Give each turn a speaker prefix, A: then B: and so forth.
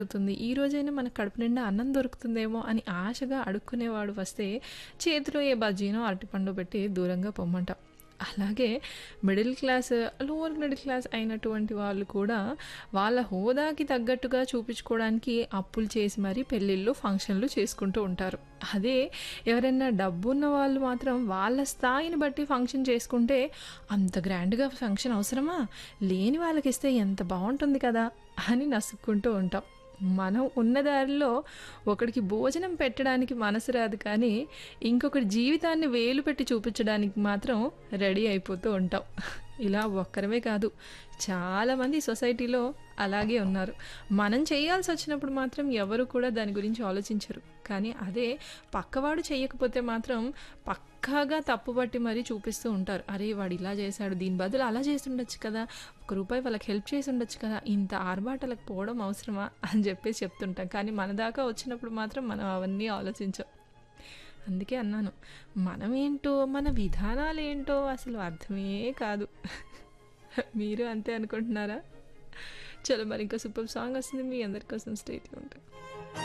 A: దొరుకుతుంది. ఈ రోజైనా మనకు కడుపు నిండా అన్నం దొరుకుతుందేమో అని ఆశగా అడుక్కునేవాడు వస్తే చేతిలో ఏ బజ్జీనో, అరటిపండో పెట్టి దూరంగా పొమ్మంటాం. అలాగే middle class, lower middle class అయినటువంటి వాళ్ళు కూడా వాళ్ళ హోదాకి తగ్గట్టుగా చూపించుకోవడానికి అప్పులు చేసి మరీ పెళ్ళిళ్ళు, ఫంక్షన్‌లు చేసుకుంటూ ఉంటారు. అదే ఎవరైనా డబ్బున్న వాళ్ళు మాత్రం వాళ్ళ స్థాయిని బట్టి ఫంక్షన్ చేసుకుంటే అంత గ్రాండ్‌గా ఫంక్షన్ అవసరమా? లేని వాళ్ళకిస్తే ఎంత బావుంటుంది కదా! అని నసుక్కుంటూ ఉంటాం. మనం ఉన్న దారిలో ఒకడికి భోజనం పెట్టడానికి మనసు రాదు కానీ, ఇంకొకడి జీవితాన్ని వేలు పెట్టి చూపించడానికి మాత్రం రెడీ అయిపోతూ ఉంటాం. ఇలా ఒక్కరమే కాదు. చాలామంది సొసైటీలో అలాగే ఉన్నారు. మనం చేయాల్సొచ్చినప్పుడు మాత్రం ఎవరు కూడా దాని గురించి ఆలోచించరు. కానీ అదే పక్కవాడు చెయ్యకపోతే మాత్రం పక్కాగా తప్పుపట్టి మరీ చూపిస్తూ ఉంటారు. అరే! వాడు ఇలా చేశాడు. దీని బదులు అలా చేసుండొచ్చు కదా! ఒక రూపాయి వాళ్ళకి హెల్ప్ చేసుండొచ్చు కదా! ఇంత ఆర్భాటాలకు పోవడం అవసరమా? అని చెప్పేసి చెప్తుంటాం. కానీ మన దాకా వచ్చినప్పుడు మాత్రం మనం అవన్నీ ఆలోచించం. అందుకే అన్నాను. మనమేంటో, మన విధానాలేంటో అసలు అర్థమే కాదు. మీరు అంతే అనుకుంటున్నారా? చలో మరి ఇంకో సూపర్ సాంగ్ వస్తుంది. మీ అందరి కోసం స్టే ట్యూన్డ్.